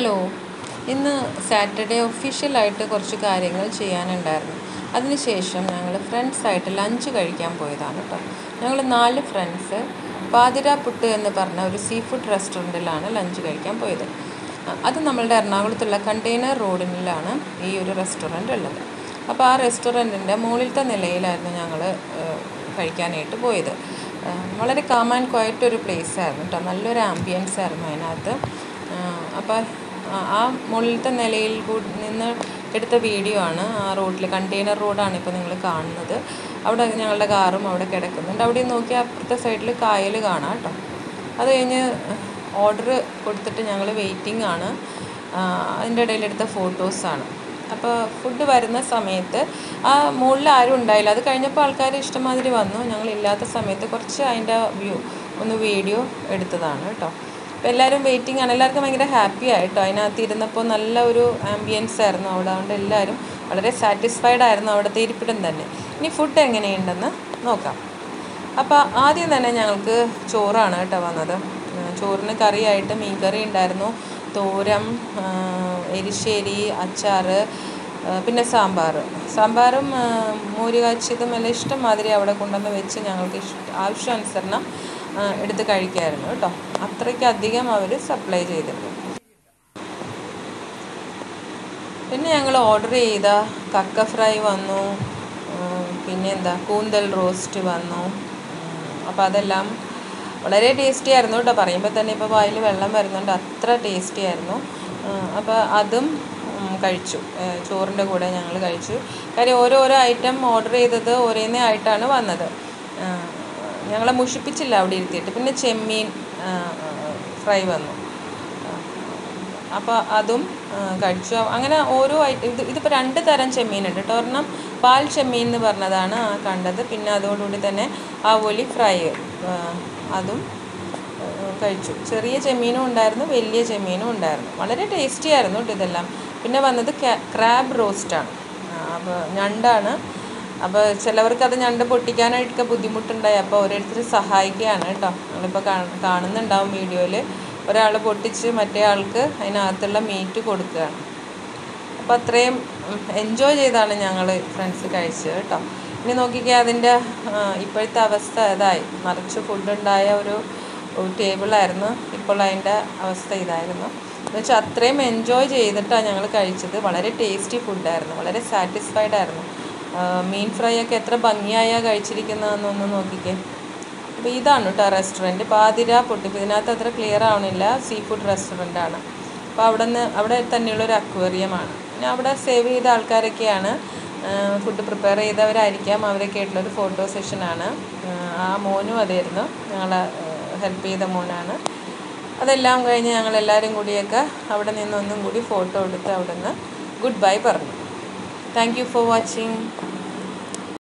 hello ഇന്ന് Saturday ഒഫീഷ്യലായിട്ട് കുറച്ച് കാര്യങ്ങൾ ചെയ്യാനുണ്ടായിരുന്നു അതിനുശേഷം ഞങ്ങൾ ഫ്രണ്ട്സായിട്ട് ലഞ്ച് കഴിക്കാൻ പോയതാണ് കേട്ടോ ഞങ്ങൾ നാല് ഫ്രണ്ട്സ് പാതിര പുട്ട് എന്ന് പറഞ്ഞ ഒരു സീ ഫുഡ് റെസ്റ്റോറൻറ്റിലാണ് ലഞ്ച് കഴിക്കാൻ പോയത് അ- അത് നമ്മളുടെ എറണാകുളത്തുള്ള കണ്ടെയ്നർ റോഡിലാണ് ഈ ഒരു റെസ്റ്റോറൻറ്റ് ഉള്ളത് അപ്പോൾ ആ റെസ്റ്റോറൻറ്റിൻ്റെ മുകളിലത്തെ നിലയിലായിരുന്നു ഞങ്ങൾ കഴിക്കാനായിട്ട് പോയത് ആ, വളരെ കാം ആൻഡ് ക്വയറ്റ് ഒരു പ്ലേസ് ആയിരുന്നു കേട്ടോ നല്ലൊരു ആംബിയൻസ് ആയിരുന്നു അതിനകത്ത് അപ്പോൾ ആ മുകളിലത്തെ നിലയിൽ കൂടി നിന്ന് എടുത്ത വീഡിയോ ആണ് ആ റോഡിൽ കണ്ടെയ്നർ റോഡാണ് ഇപ്പോൾ നിങ്ങൾ കാണുന്നത് അവിടെ ഞങ്ങളുടെ കാറും അവിടെ കിടക്കുന്നുണ്ട് അവിടെ നോക്കിയാൽ അപ്പുറത്തെ സൈഡിൽ കായൽ കാണാം കേട്ടോ അത് കഴിഞ്ഞ് ഓർഡർ കൊടുത്തിട്ട് ഞങ്ങൾ വെയിറ്റിംഗ് ആണ് ആ, അതിൻ്റെ ഇടയിൽ എടുത്ത ഫോട്ടോസാണ് അപ്പോൾ ഫുഡ് വരുന്ന സമയത്ത് ആ മുകളിൽ ആരും ഉണ്ടായില്ല അത് കഴിഞ്ഞപ്പോൾ ആൾക്കാർ ഇഷ്ടമാതിരി വന്നു ഞങ്ങൾ ഇല്ലാത്ത സമയത്ത് കുറച്ച് അതിൻ്റെ വ്യൂ ഒന്ന് വീഡിയോ എടുത്തതാണ് കേട്ടോ അപ്പോൾ എല്ലാവരും വെയിറ്റിംഗ് ആണ് എല്ലാവർക്കും ഭയങ്കര ഹാപ്പി ആയിട്ടോ അതിനകത്ത് ഇരുന്നപ്പോൾ നല്ല ഒരു ആംബിയൻസ് ആയിരുന്നു അവിടെ അതുകൊണ്ട് എല്ലാവരും വളരെ സാറ്റിസ്ഫൈഡ് ആയിരുന്നു അവിടുത്തെ ഇരിപ്പിടം തന്നെ ഇനി ഫുഡ് എങ്ങനെയുണ്ടെന്ന് നോക്കാം അപ്പോൾ ആദ്യം തന്നെ ഞങ്ങൾക്ക് ചോറാണ് കേട്ടോ വന്നത് ഉം, ചോറിന് കറിയായിട്ട് മീൻ കറി ഉണ്ടായിരുന്നു തോരൻ ആ, എരിശ്ശേരി അച്ചാർ ആ, പിന്നെ സാമ്പാർ സാമ്പാറും ആ, മോര് കാച്ചിയതും എല്ലാം ഇഷ്ടം മാതിരി അവിടെ കൊണ്ടുവന്ന് വെച്ച് ഞങ്ങൾക്ക് ഇഷ്ട ആവശ്യാനുസരണം ആ, എടുത്ത് കഴിക്കായിരുന്നു കേട്ടോ അത്രയ്ക്കധികം അവർ സപ്ലൈ ചെയ്തിട്ടുണ്ട് പിന്നെ ഞങ്ങൾ ഓർഡർ ചെയ്ത കക്ക ഫ്രൈ വന്നു ഉം, പിന്നെ എന്താ കൂന്തൽ റോസ്റ്റ് വന്നു അപ്പോൾ അതെല്ലാം വളരെ ടേസ്റ്റി ആയിരുന്നു കേട്ടോ പറയുമ്പോൾ തന്നെ ഇപ്പോൾ വായിൽ വെള്ളം വരുന്നുണ്ട് അത്ര ടേസ്റ്റി ആയിരുന്നു അപ്പോൾ അതും ഉം, കഴിച്ചു ഏഹ്, ചോറിൻ്റെ കൂടെ ഞങ്ങൾ കഴിച്ചു കാര്യം ഓരോരോ ഐറ്റം ഓർഡർ ചെയ്തത് ഒരേന്നേ ആയിട്ടാണ് വന്നത് ആഹ്, ഞങ്ങളെ മുഷിപ്പിച്ചില്ല അവിടെ ഇരുത്തിയിട്ട് പിന്നെ ചെമ്മീൻ ഫ്രൈ വന്നു അപ്പോൾ അതും ആ, കഴിച്ചു അങ്ങനെ ഓരോ ഐറ്റം ഇത് ഇതിപ്പോൾ രണ്ട് തരം ചെമ്മീനുണ്ട് കേട്ടോ ഒരെണ്ണം പാൽ ചെമ്മീൻ എന്ന് പറഞ്ഞതാണ് ആ കണ്ടത് പിന്നെ അതോടുകൂടി തന്നെ ആ ഒലി ഫ്രൈ ആ, അതും ആ, കഴിച്ചു ചെറിയ ചെമ്മീനും ഉണ്ടായിരുന്നു വലിയ ചെമ്മീനും ഉണ്ടായിരുന്നു വളരെ ടേസ്റ്റി ആയിരുന്നു കേട്ടോ ഇതെല്ലാം പിന്നെ വന്നത് ക്രാബ് റോസ്റ്റാണ് അപ്പോൾ ഞണ്ടാണ് അപ്പോൾ ചിലവർക്ക് അത് ഞണ്ട് പൊട്ടിക്കാനായിട്ടൊക്കെ ബുദ്ധിമുട്ടുണ്ടായി അപ്പോൾ ഓരോരുത്തർ സഹായിക്കുകയാണ് കേട്ടോ നമ്മളിപ്പോൾ കാണുന്നുണ്ടാവും വീഡിയോയിൽ ഒരാൾ പൊട്ടിച്ച് മറ്റേ ആൾക്ക് അതിനകത്തുള്ള മീറ്റ് കൊടുക്കുകയാണ് അപ്പോൾ അത്രയും എൻജോയ് ചെയ്താണ് ഞങ്ങൾ ഫ്രണ്ട്സ് കഴിച്ചത് കേട്ടോ ഇനി നോക്കിക്കേ അതിൻ്റെ ആ, ഇപ്പോഴത്തെ അവസ്ഥ ഇതായി നിറച്ച് ഫുഡുണ്ടായ ഒരു ടേബിളായിരുന്നു ഇപ്പോൾ അതിൻ്റെ അവസ്ഥ ഇതായിരുന്നു എന്ന് വെച്ചാൽ അത്രയും എൻജോയ് ചെയ്തിട്ടാണ് ഞങ്ങൾ കഴിച്ചത് വളരെ ടേസ്റ്റി ഫുഡായിരുന്നു വളരെ സാറ്റിസ്ഫൈഡ് ആയിരുന്നു ആ, മീൻ ഫ്രൈ ഒക്കെ എത്ര ഭംഗിയായാണ് കഴിച്ചിരിക്കുന്നതെന്നൊന്ന് നോക്കിക്കേ അപ്പോൾ ഇതാണ് കേട്ടോ റെസ്റ്റോറൻറ്റ് പാതിര പൊട്ടിപ്പ് ഇതിനകത്ത് അത്ര ക്ലിയർ ആവണില്ല സീ ഫുഡ് റെസ്റ്റോറൻ്റ് ആണ് അപ്പോൾ അവിടെ നിന്ന് അവിടെ തന്നെയുള്ളൊരു അക്വേറിയമാണ് പിന്നെ അവിടെ സേവ് ചെയ്ത ആൾക്കാരൊക്കെയാണ് ഫുഡ് പ്രിപ്പയർ ചെയ്തവരായിരിക്കാം അവരൊക്കെ ആയിട്ടുള്ളൊരു ഫോട്ടോ സെഷനാണ് ആ മോനും അതായിരുന്നു ഞങ്ങളെ ഹെൽപ്പ് ചെയ്ത മോനാണ് അതെല്ലാം കഴിഞ്ഞ് ഞങ്ങൾ എല്ലാവരും കൂടിയൊക്കെ അവിടെ നിന്ന് ഒന്നും കൂടി ഫോട്ടോ എടുത്ത് അവിടെ നിന്ന് ഗുഡ് ബൈ പറഞ്ഞു താങ്ക് യു ഫോർ വാച്ചിങ്